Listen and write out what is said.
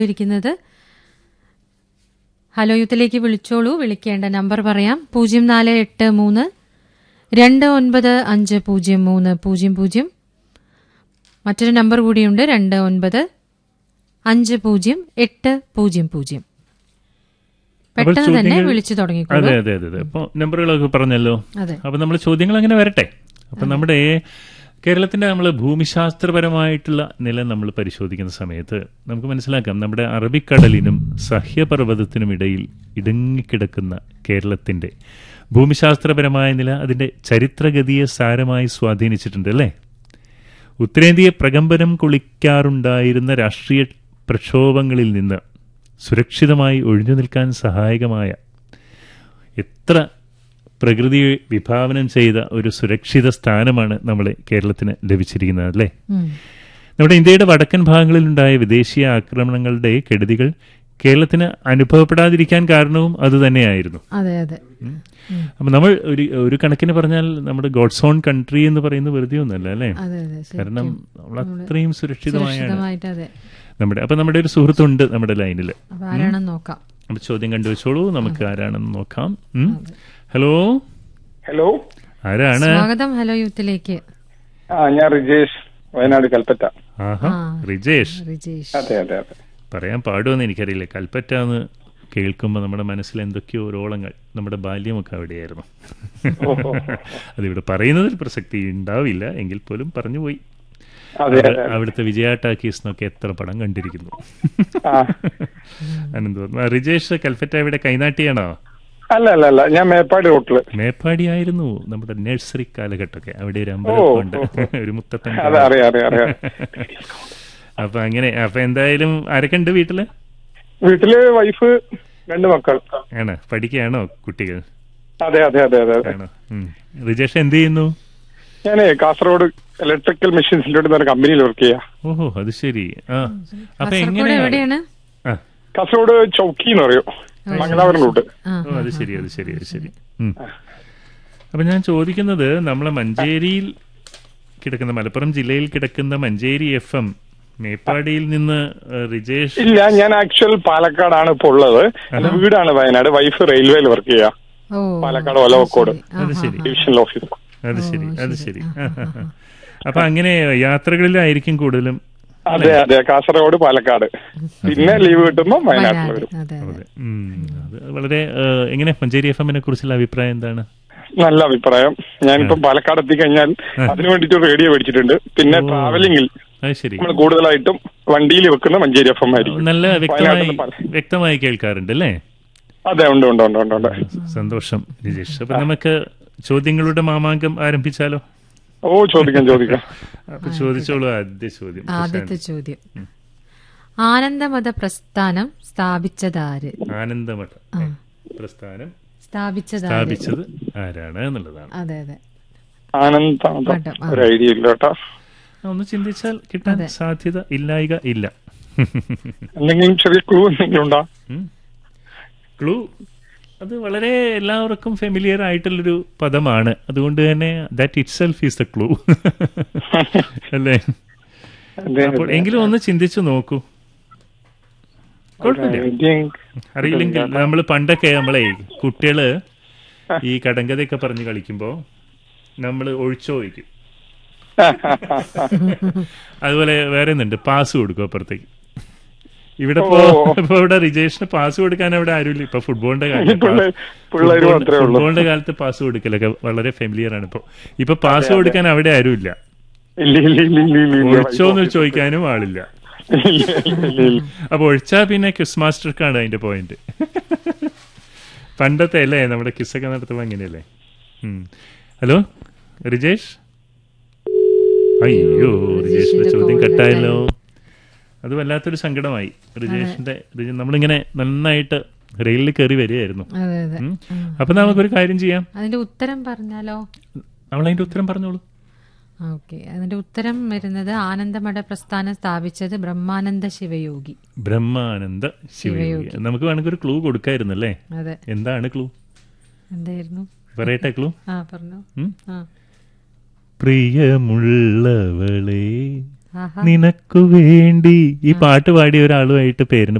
ഇരിക്കുന്നത് ഹലോ യൂത്തിലേക്ക് വിളിച്ചോളൂ വിളിക്കേണ്ട നമ്പർ പറയാം പൂജ്യം നാല് എട്ട് മൂന്ന് രണ്ട് ഒൻപത് അഞ്ച് പൂജ്യം മൂന്ന് പൂജ്യം പൂജ്യം മറ്റൊരു നമ്പർ കൂടിയുണ്ട് രണ്ട് ഒൻപത് അഞ്ച് പൂജ്യം എട്ട് പൂജ്യം പൂജ്യം പെട്ടെന്ന് തന്നെ ചോദ്യങ്ങൾ- വിളിച്ചു തുടങ്ങിക്കോളൂ അതെ അതെ അതെ അതെ അപ്പൊ നമ്പറുകളൊക്കെ പറഞ്ഞല്ലോ അതെ അപ്പൊ നമ്മൾ ചോദ്യങ്ങൾ അങ്ങനെ വരട്ടെ അപ്പൊ നമ്മുടെ കേരളത്തിന്റെ നമ്മൾ ഭൂമിശാസ്ത്രപരമായിട്ടുള്ള നില നമ്മൾ പരിശോധിക്കുന്ന സമയത്ത് നമുക്ക് മനസ്സിലാക്കാം നമ്മുടെ അറബിക്കടലിനും സഹ്യപർവ്വതത്തിനും ഇടയിൽ ഇടുങ്ങിക്കിടക്കുന്ന കേരളത്തിന്റെ ഭൂമിശാസ്ത്രപരമായ നില അതിന്റെ ചരിത്രഗതിയെ സാരമായി സ്വാധീനിച്ചിട്ടുണ്ട് അല്ലേ ഉത്തരേന്ത്യയെ പ്രകമ്പനം കൊള്ളിക്കാറുണ്ടായിരുന്ന രാഷ്ട്രീയ പ്രക്ഷോഭങ്ങളിൽ നിന്ന് സുരക്ഷിതമായി ഒഴിഞ്ഞു നിൽക്കാൻ സഹായകമായ എത്ര പ്രകൃതി വിഭാവനം ചെയ്ത ഒരു സുരക്ഷിത സ്ഥാനമാണ് നമ്മളെ കേരളത്തിന് ലഭിച്ചിരിക്കുന്നത് അല്ലേ ഉം. നമ്മുടെ ഇന്ത്യയുടെ വടക്കൻ ഭാഗങ്ങളിലുണ്ടായ വിദേശീയ ആക്രമണങ്ങളുടെ കെടുതികൾ കേരളത്തിന് അനുഭവപ്പെടാതിരിക്കാൻ കാരണവും അതുതന്നെയായിരുന്നു അതെ അതെ അപ്പൊ നമ്മൾ ഒരു ഒരു കണക്കിന് പറഞ്ഞാൽ നമ്മുടെ ഗോഡ്സ് ഓൺ കൺട്രി എന്ന് പറയുന്നത് വെറുതെ ഒന്നല്ല അല്ലേ അതെ അതെ ശരിക്കും. കാരണം നമ്മൾ അത്രയും സുരക്ഷിതമായാണ് സുരക്ഷിതമായിട്ട് അതെ നമ്മുടെ അപ്പൊ നമ്മുടെ ഒരു സുഹൃത്തുണ്ട് നമ്മുടെ ലൈനിൽ അപ്പൊ ആരാണെന്ന് നോക്കാം അപ്പൊ ചോദ്യം കണ്ടുവച്ചോളൂ നമുക്ക് ആരാണെന്ന് നോക്കാം ഉം. ഹലോ ഹലോ ആരാണ് സ്വാഗതം ഹലോ യൂത്തിലേക്ക് ആ ഞാൻ റിജേഷ് വയനാട് കൽപ്പറ്റ ആഹാ ആ. റിജേഷ് റിജേഷ് അതെ അതെ അതെ പറയാൻ പാടുമെന്ന് എനിക്കറിയില്ല കൽപ്പറ്റ എന്ന് കേൾക്കുമ്പോൾ നമ്മുടെ മനസ്സിൽ എന്തൊക്കെയോ ഓളങ്ങൾ നമ്മുടെ ബാല്യമൊക്കെ അവിടെയായിരുന്നു ഓഹോ. അതിവിടെ പറയുന്നതിൽ പ്രസക്തി ഉണ്ടാവില്ല എങ്കിൽ പോലും പറഞ്ഞുപോയി അതെ അവിടെ- അതെ അവിടുത്തെ വിജയ ടാക്കീസ് എന്നൊക്കെ എത്ര പടം കണ്ടിരിക്കുന്നു ആ അനന്തം റിജേഷ് കൽപ്പറ്റ ഇവിടെ കൈനാട്ടിയാണോ അല്ല അല്ല അല്ല ഞാൻ മേപ്പാടി റൂട്ടില് മേപ്പാടി ആയിരുന്നു നമ്മുടെ നഴ്സറി കാലഘട്ടമൊക്കെ അവിടെ ഒരു ഓ, അമ്പലമൊക്കെ ഉണ്ട് ഓ, ഒരു മുത്തപ്പൻ അതെ അറിയാം അറിയാം അറിയാം അപ്പൊ അങ്ങനെ അപ്പൊ എന്തായാലും ആരൊക്കെ ഉണ്ട് വീട്ടില് വീട്ടില് വൈഫ് രണ്ട് മക്കൾ ആണ് പഠിക്കുകയാണോ കുട്ടികൾ അതെ അതെ അതെ അതെ അതെ ആണോ ഉം. റിജേഷ് എന്ത് ചെയ്യുന്നു ഞാനേ കാസർഗോഡ് ഇലക്ട്രിക്കൽ മെഷീൻസിന്റെ അടുത്ത് ഒരു കമ്പനിയിൽ വർക്ക് ചെയ്യാം ഓഹോ അത് ശരി ആ അപ്പൊ കാസർഗോഡ് എങ്ങനെയാ എവിടെയാണ് ആ കാസർഗോഡ് ചൗക്കി എന്ന് പറയും മംഗലാപുരം റൂട്ട് ആ ഓ അത് ശരി അത് ശരി അത് ശരി ഉം. അപ്പൊ ഞാൻ ചോദിക്കുന്നത് നമ്മളെ മഞ്ചേരിയിൽ കിടക്കുന്ന മലപ്പുറം ജില്ലയിൽ കിടക്കുന്ന മഞ്ചേരി എഫ് എം മേപ്പാടിയിൽ നിന്ന് ഏഹ്, റിജേഷ് ഇല്ല ഞാൻ ആക്ച്വൽ പാലക്കാടാണ് ഇപ്പൊ ഉള്ളത് എന്റെ വീടാണ് വയനാട് വൈഫ് റെയിൽവേയിൽ വർക്ക് ചെയ്യാം ഓ പാലക്കാട് ഒലവക്കോട് അത് ശരി ഡിവിഷണൽ ഓഫീസർ അത് ശരി അത് ശരി ആ, ആ, ആ. അപ്പൊ അങ്ങനെ യാത്രകളിലായിരിക്കും കൂടുതലും അതെ അതെ കാസർഗോഡ് പാലക്കാട് പിന്നെ ലീവ് കിട്ടുമ്പോ വയനാട്ടിൽ വയനാട് വരും അതെ അതെ അതെ ഉം. അത് വളരെ ഏഹ്, എങ്ങനെ മഞ്ചേരി എഫ് എമ്മിനെ കുറിച്ചുള്ള അഭിപ്രായം എന്താണ് നല്ല അഭിപ്രായം ഞാനിപ്പം പാലക്കാട് എത്തിക്കഴിഞ്ഞാൽ അതിനു വേണ്ടിട്ട് റേഡിയോ മേടിച്ചിട്ടുണ്ട് പിന്നെ ട്രാവലിംഗിൽ അത് ശരി നമ്മൾ കൂടുതലായിട്ടും വണ്ടിയിൽ വെക്കുന്ന മഞ്ചേരി എഫ് എം ആയിരിക്കും നല്ല വ്യക്തമായി വയനാട്ടിൽ പല- വ്യക്തമായി കേൾക്കാറുണ്ട് അല്ലേ അതെ ഉണ്ട് ഉണ്ട് ഉണ്ട് ഉണ്ട് ഉണ്ട് സന്തോഷം രജേഷ് അപ്പൊ നമുക്ക് ചോദ്യങ്ങളുടെ മാമാങ്കം ആരംഭിച്ചാലോ ഓ ചോദിക്കാം ചോദിക്കാം അപ്പൊ ചോദിച്ചോളൂ ആദ്യ ചോദ്യം ആദ്യത്തെ ചോദ്യം ആനന്ദമത പ്രസ്ഥാനം സ്ഥാപിച്ചതാര് ആനന്ദമഠ പ്രസ്ഥാനം സ്ഥാപിച്ചതാര് സ്ഥാപിച്ചത് ആരാണ് എന്നുള്ളതാണ് അതെ അതെ ആനന്ദാന്തം മഠം, ആ. ഒരു ഐഡിയ ഇല്ല കേട്ടോ ഒന്ന് ചിന്തിച്ചാൽ കിട്ടാൻ സാധ്യത ഇല്ലായിക ഇല്ല എന്തെങ്കിലും ചെറിയ ക്ലൂ എന്തെങ്കിലും ഉണ്ടോ ക്ലൂ അത് വളരെ എല്ലാവർക്കും ഫെമിലിയർ ആയിട്ടുള്ളൊരു പദമാണ് അതുകൊണ്ട് തന്നെ that itself is the clue അല്ലേ അതെ, അപ്പോൾ അതെ. എങ്കിലും ഒന്ന് ചിന്തിച്ചു നോക്കൂ കുഴപ്പമില്ല ഐഡിയ- അറിയില്ലെങ്കിൽ നമ്മൾ പണ്ടൊക്കെ നമ്മളെ കുട്ടികള് ഈ കടങ്കഥയൊക്കെ പറഞ്ഞ് കളിക്കുമ്പോ നമ്മൾ ഒഴിച്ചോ വയ്ക്കും അതുപോലെ വേറെ ഒന്നുണ്ട് പാസ് കൊടുക്കും അപ്പുറത്തേക്ക് ഇവിടെ ഇപ്പോ ഓ. ഇപ്പൊ ഇവിടെ റിജേഷിന് പാസ് കൊടുക്കാൻ അവിടെ ആരുമില്ല ഇപ്പൊ ഫുട്ബോളിന്റെ കാലത്ത് പിള്ളേ- പിള്ളേര് ഫുട്ബോൾ- മാത്രമേ ഉള്ളൂ. ഫുട്ബോളിന്റെ കാലത്ത് പാസ് കൊടുക്കലൊക്കെ വളരെ ഫെമിലിയർ ആണ് ഇപ്പൊ ഇപ്പൊ പാസ് കൊടുക്കാൻ അവിടെ ആരുമില്ല ഇല്ല ഇല്ല ഇല്ല ഇല്ല ഇല്ല ഇല്ല ഒഴിച്ചോന്ന് ചോദിക്കാനും ആളില്ല ഇല്ല, ഇല്ല, ഇല്ല, ഇല്ല. അപ്പൊ ഒഴിച്ചാ പിന്നെ ക്വിസ് മാസ്റ്റർക്കാണ് അതിന്റെ പോയിന്റ് പണ്ടത്തെ അല്ലേ നമ്മുടെ കിസ്സൊക്കെ നടത്തുമ്പോ അങ്ങനെയല്ലേ ഉം. ഹലോ റിജേഷ് അയ്യോ റിജേഷിന്റെ ചോദ്യം കട്ടായല്ലോ അത് വല്ലാത്തൊരു സങ്കടമായി റിജേഷിന്റെ റിജ- നമ്മളിങ്ങനെ നന്നായിട്ട് റെയിലിൽ കയറി വരികയായിരുന്നു അതെ അതെ ഉം. അപ്പൊ നമുക്കൊരു കാര്യം ചെയ്യാം അതിന്റെ ഉത്തരം പറഞ്ഞാലോ നമ്മൾ അതിന്റെ ഉത്തരം പറഞ്ഞോളൂ ഓക്കെ അതിന്റെ ഉത്തരം വരുന്നത് ആനന്ദമഠ പ്രസ്ഥാനം സ്ഥാപിച്ചത് ബ്രഹ്മാനന്ദ ശിവയോഗി ബ്രഹ്മാനന്ദ ശിവയോഗി നമുക്ക് വേണമെങ്കിൽ ഒരു ക്ലൂ കൊടുക്കായിരുന്നല്ലേ അതെ എന്താണ് ക്ലൂ എന്തായിരുന്നു പറയട്ടെ ക്ലൂ ആ പറഞ്ഞു ഉം? ആ പ്രിയമുള്ളവളെ ആഹാ നിനക്കു വേണ്ടി ഈ പാട്ട് പാടിയ ഒരാളുമായിട്ട് പേരിന്